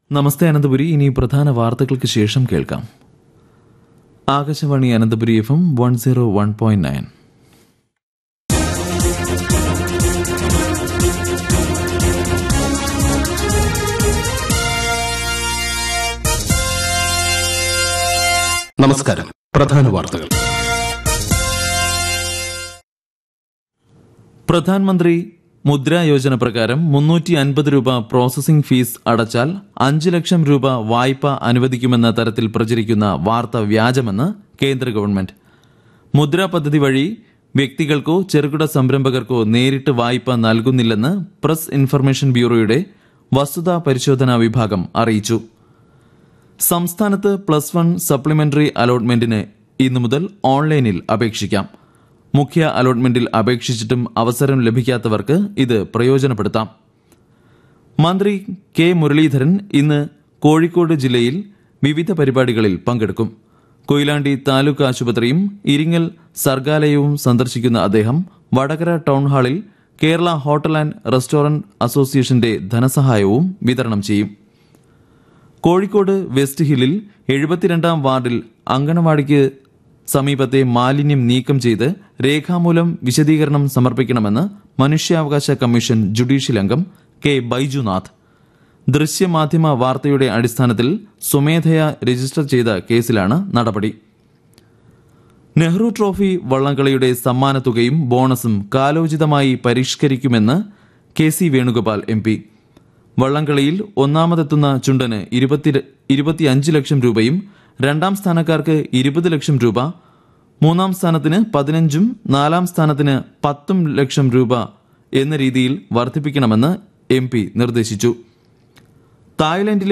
നമസ്തേ അനന്തപുരി ഇനി പ്രധാന വാർത്തകൾക്ക് ശേഷം കേൾക്കാം Akashvani Ananthapuri F M one zero one point nine നമസ്കാരം പ്രധാന വാർത്തകൾ പ്രധാനമന്ത്രി മുദ്രാ യോജന പ്രകാരം മുന്നൂറ്റി അൻപത് രൂപ പ്രോസസിംഗ് ഫീസ് അടച്ചാൽ അഞ്ച് ലക്ഷം രൂപ വായ്പ അനുവദിക്കുമെന്ന തരത്തിൽ പ്രചരിക്കുന്ന വാർത്ത വ്യാജമെന്ന് കേന്ദ്ര ഗവൺമെന്റ് മുദ്ര പദ്ധതി വഴി വ്യക്തികൾക്കോ ചെറുകിട സംരംഭകർക്കോ നേരിട്ട് വായ്പ നൽകുന്നില്ലെന്ന് പ്രസ് ഇൻഫർമേഷൻ ബ്യൂറോയുടെ വസ്തുതാ പരിശോധനാ വിഭാഗം അറിയിച്ചു സംസ്ഥാനത്ത് പ്ലസ് വൺ സപ്ലിമെന്ററി അലോട്ട്മെന്റിന് ഇന്നു മുതൽ ഓൺലൈനിൽ അപേക്ഷിക്കാം മുഖ്യ അലോട്ട്മെന്റിൽ അപേക്ഷിച്ചിട്ടും അവസരം ലഭിക്കാത്തവർക്ക് ഇത് പ്രയോജനപ്പെടുത്താം മന്ത്രി കെ മുരളീധരൻ ഇന്ന് കോഴിക്കോട് ജില്ലയിൽ വിവിധ പരിപാടികളിൽ പങ്കെടുക്കും കൊയിലാണ്ടി താലൂക്ക് ആശുപത്രിയും ഇരിങ്ങൽ സർഗാലയവും സന്ദർശിക്കുന്ന അദ്ദേഹം വടകര ടൗൺ ഹാളിൽ കേരള ഹോട്ടൽ ആൻഡ് റെസ്റ്റോറന്റ് അസോസിയേഷന്റെ ധനസഹായവും വിതരണം ചെയ്യും കോഴിക്കോട് വെസ്റ്റ് ഹില്ലിൽ എഴുപത്തിരണ്ടാം വാർഡിൽ അങ്കണവാടിക്ക് സമീപത്തെ മാലിന്യം നീക്കം ചെയ്ത് രേഖാമൂലം വിശദീകരണം സമർപ്പിക്കണമെന്ന് മനുഷ്യാവകാശ കമ്മീഷൻ ജുഡീഷ്യൽ അംഗം കെ ബൈജുനാഥ് ദൃശ്യമാധ്യമ വാർത്തയുടെ അടിസ്ഥാനത്തിൽ സ്വമേധയാ രജിസ്റ്റർ ചെയ്ത കേസിലാണ് നടപടി നെഹ്റു ട്രോഫി വള്ളംകളിയുടെ സമ്മാനത്തുകയും ബോണസും കാലോചിതമായി പരിഷ്കരിക്കുമെന്ന് K C Venugopal M P വള്ളംകളിയിൽ ഒന്നാമതെത്തുന്ന ചുണ്ടന് ഇരുപത്തി ഇരുപത്തിയഞ്ച് ലക്ഷം രൂപയും രണ്ടാം സ്ഥാനക്കാർക്ക് ഇരുപത് ലക്ഷം രൂപ മൂന്നാം സ്ഥാനത്തിന് പതിനഞ്ചും നാലാം സ്ഥാനത്തിന് പത്തും ലക്ഷം രൂപ എന്ന രീതിയിൽ വർദ്ധിപ്പിക്കണമെന്ന് എം പി നിർദ്ദേശിച്ചു തായ്ലൻഡിലെ